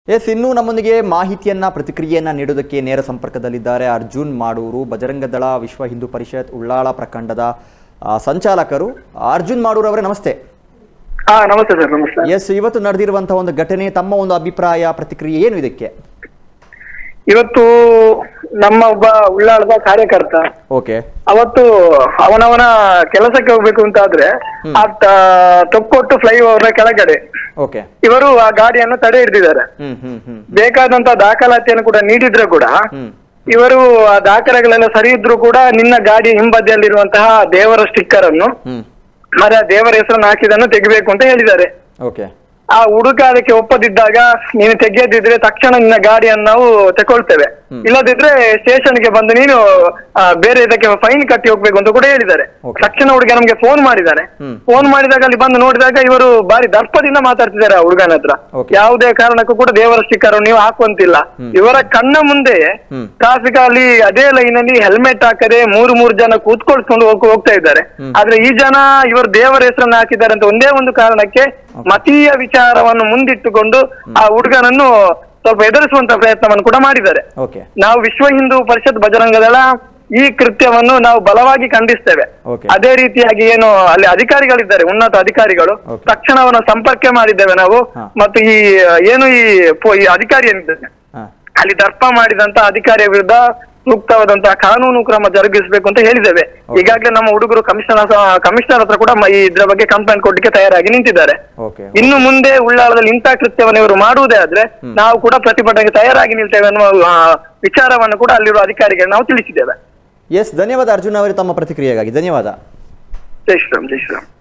S ಇನ್ನು ನಮ್ಮೊಂದಿಗೆ ಮಾಹಿತಿಯನ್ನ ಪ್ರತಿಕ್ರಿಯೆಯನ್ನ ನೀಡೋದಕ್ಕೆ ನೇರ ಸಂಪರ್ಕದಲ್ಲಿದ್ದಾರೆ ಅರ್ಜುನ್ ಮಾಡೂರು ಬಜರಂಗ ದಳ ವಿಶ್ವ ಹಿಂದೂ ಪರಿಷತ್ ಉಳ್ಳಾಳ ಪ್ರಖಂಡದ ಆ, ಸಂಚಾಲಕರು ಅರ್ಜುನ್ ಮಾಡೂರು ಅವರೇ ನಮಸ್ತೆ ಹಾ ನಮಸ್ತೆ ಸರ್ ನಮಸ್ತೆ ಎಸ್ ಇವತ್ತು ನಡೆದಿರುವಂತಹ ಒಂದು ಘಟನೆ ತಮ್ಮ ಒಂದು ಅಭಿಪ್ರಾಯ ಪ್ರತಿಕ್ರಿಯೆ ಏನು ಇದಕ್ಕೆ ಇವತ್ತು ನಮ್ಮ ಒಬ್ಬ ಉಳ್ಳಾಳದ ಕಾರ್ಯಕರ್ತ ಓಕೆ ಅವತ್ತು ಅವನವನ ಕೆಲಸಕ್ಕೆ ಹೋಗ್ಬೇಕು ಅಂತ ಆದ್ರೆ ಆ ತ- ತೊಕ್ಕೊಟ್ಟು ಫ್ಲೈಓವರ್ ಕೆಳಗಡೆ ಓಕೆ ಇವರು ಆ ಗಾಡಿಯನ್ನು ತಡೆ ಹಿಡಿದಿದ್ದಾರೆ ಹ್ಮ್ ಹ್ಮ್ ಹ್ಮ್ ಬೇಕಾದಂತ ದಾಖಲಾತಿಯನ್ನು ಕೂಡ ನೀಡಿದ್ರೆ ಕೂಡ ಹ್ಮ್ ಇವರು ಆ ದಾಖಲೆಗಳೆಲ್ಲ ಸರಿ ಇದ್ರು ಕೂಡ ನಿನ್ನ ಗಾಡಿ ಹಿಂಬದಿಯಲ್ಲಿರುವಂತಹ ದೇವರ ಸ್ಟಿಕ್ಕರ್ ಅನ್ನು ಹ್ಮ್ ಮತ್ತೆ ಆ ದೇವರ ಹೆಸರನ್ನು ಹಾಕಿದನ್ನು ತೆಗಿಬೇಕು ಅಂತ ಹೇಳಿದ್ದಾರೆ ಓಕೆ ಆ ಹುಡುಗ ಅದಕ್ಕೆ ಒಪ್ಪದಿದ್ದಾಗ ನೀನು ತೆಗೆಯದಿದ್ರೆ ತಕ್ಷಣ ನಿನ್ನ ಗಾಡಿಯನ್ನು ನಾವು ತಗೊಳ್ತೇವೆ ಇಲ್ಲದಿದ್ರೆ ಸ್ಟೇಷನ್ಗೆ ಬಂದು ನೀನು ಆ, ಬೇರೆ ಇದಕ್ಕೆ ಫೈನ್ ಕಟ್ಟಿ ಹೋಗ್ಬೇಕು ಅಂತ ಕೂಡ ಹೇಳಿದ್ದಾರೆ Okay. ತಕ್ಷಣ ಹುಡುಗ ನಮ್ಗೆ ಫೋನ್ ಮಾಡಿದ್ದಾನೆ ಹ್ಮ್. ಫೋನ್ ಮಾಡಿದಾಗ ಅಲ್ಲಿ ಬಂದು ನೋಡಿದಾಗ ಇವರು ಬಾರಿ ದರ್ಪದಿಂದ ಮಾತಾಡ್ತಿದ್ದಾರೆ ಆ ಹುಡುಗನ ಹತ್ರ Okay. ಯಾವುದೇ ಕಾರಣಕ್ಕೂ ಕೂಡ ದೇವರ ಸ್ಟಿಕ್ಕರ್ ನೀವು ಹಾಕುವಂತಿಲ್ಲ ಇವರ ಕಣ್ಣ ಮುಂದೆ ಹ್ಮ್. ಟ್ರಾಫಿಕ್ ಅಲ್ಲಿ ಅದೇ ಲೈನ್ ಅಲ್ಲಿ ಹೆಲ್ಮೆಟ್ ಹಾಕದೆ ಮೂರು ಮೂರು ಜನ ಕೂತ್ಕೊಳ್ಸ್ಕೊಂಡು ಹೋಗ್- ಹೋಗ್ತಾ ಇದ್ದಾರೆ ಆದ್ರೆ ಈ ಜನ ಇವರು ದೇವರ ಹೆಸರನ್ನ ಹಾಕಿದ್ದಾರೆ ಅಂತ ಒಂದೇ ಒಂದು ಕಾರಣಕ್ಕೆ ಮತೀಯ ವಿಚಾರವನ್ನು ಮುಂದಿಟ್ಟುಕೊಂಡು ಆ ಹುಡುಗನನ್ನು ಸ್ವಲ್ಪ ಎದುರಿಸುವಂತ ಪ್ರಯತ್ನವನ್ನು ಕೂಡ ಮಾಡಿದ್ದಾರೆ ಓಕೆ ನಾವು ವಿಶ್ವ ಹಿಂದೂ ಪರಿಷತ್ ಬಜರಂಗದಳ ಈ ಕೃತ್ಯವನ್ನು ನಾವು ಬಲವಾಗಿ ಖಂಡಿಸ್ತೇವೆ Okay. ಅದೇ ರೀತಿಯಾಗಿ ಏನು ಅಲ್ಲಿ ಅಧಿಕಾರಿಗಳಿದ್ದಾರೆ ಉನ್ನತ ಅಧಿಕಾರಿಗಳು Okay. ತಕ್ಷಣ ಅವನ ಸಂಪರ್ಕ ಮಾಡಿದ್ದೇವೆ ನಾವು ಹಾ. ಮತ್ತು ಈ ಏನು ಈ ಪೊ- ಈ ಅಧಿಕಾರಿ ಏನಿದ್ದಾನೆ ಹಾ ಅಲ್ಲಿ ದರ್ಪ ಮಾಡಿದಂತ ಅಧಿಕಾರಿಯ ವಿರುದ್ಧ ಸೂಕ್ತವಾದಂತಹ ಕಾನೂನು ಕ್ರಮ ಜರುಗಿಸಬೇಕು ಅಂತ ಹೇಳಿದ್ದೇವೆ ಈಗಾಗಲೇ ನಮ್ಮ ಹುಡುಗರು ಕಮಿಷನರ್ ಕಮಿಷನರ್ ಹತ್ರ ಕೂಡ ಮ- ಈ ಇದ್ರ ಬಗ್ಗೆ ಕಂಪ್ಲೇಂಟ್ ಕೊಡ್ಲಿಕ್ಕೆ ತಯಾರಾಗಿ ನಿಂತಿದ್ದಾರೆ ಓಕೆ ಇನ್ನು ಮುಂದೆ ಉಳ್ಳಾಳದಲ್ಲಿ ಇಂತಹ ಕೃತ್ಯವನ್ನು ಇವರು ಮಾಡುವುದೇ ಆದ್ರೆ ನಾವು ಕೂಡ ಪ್ರತಿಭಟನೆಗೆ ತಯಾರಾಗಿ ನಿಲ್ತೇವೆ ಅನ್ನುವ ಆ, ವಿಚಾರವನ್ನು ಕೂಡ ಅಲ್ಲಿರುವ ಅಧಿಕಾರಿಗೆ ನಾವು ತಿಳಿಸಿದ್ದೇವೆ ಎಸ್ ಧನ್ಯವಾದ ಅರ್ಜುನ್ ಅವರೇ ತಮ್ಮ ಪ್ರತಿಕ್ರಿಯೆಗಾಗಿ ಧನ್ಯವಾದ ಜೈ ಶ್ರೀರಾಮ್ ಜೈ ಶ್ರೀರಾಮ್